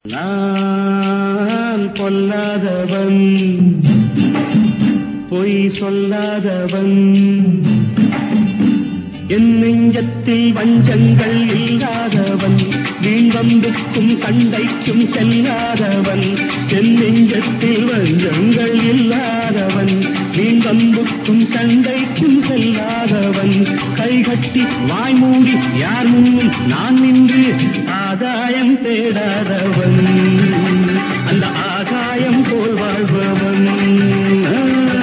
நான் பொல்லாதவன் பொய் சொல்லாதவன் என் நெஞ்சத்தில் வஞ்சங்கள் இல்லாதவன் வீண்வம்புக்கும் சண்டைக்கும் செல்லாதவன் என் நெஞ்சத்தில் வஞ்சங்கள் இல்லாதவன் வீண்வம்புக்கும் சண்டைக்கும் செல்லாதவன் கைகட்டி வாய் மூடி யார் முன்னும் நான் நின்று ஆதாயம் தேடாதவன் அந்த ஆகாயம் போல் வாழ்பவன் ஆ.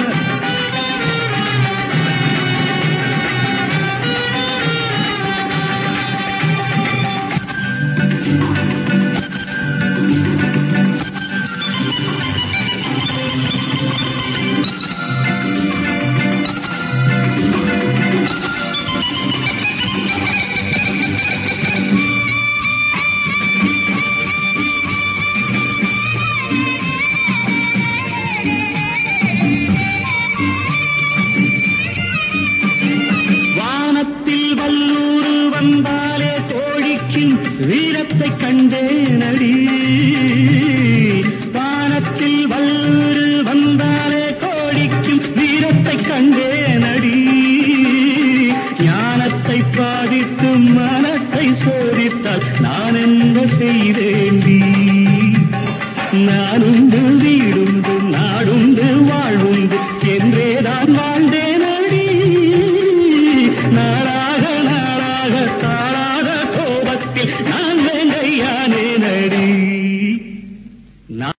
வானத்தில் வல்லூர் வந்தாலே கோழிக்கும் வீரத்தை கண்டேனடி வானத்தில் வல்லூர் வந்தாலே கோழிக்கும் வீரத்தை கண்டேனடி ஞானத்தை பாதித்து மனத்தை சோதித்தால் நான் என்ன செய்தேண்டி நான் உண்டு வீடு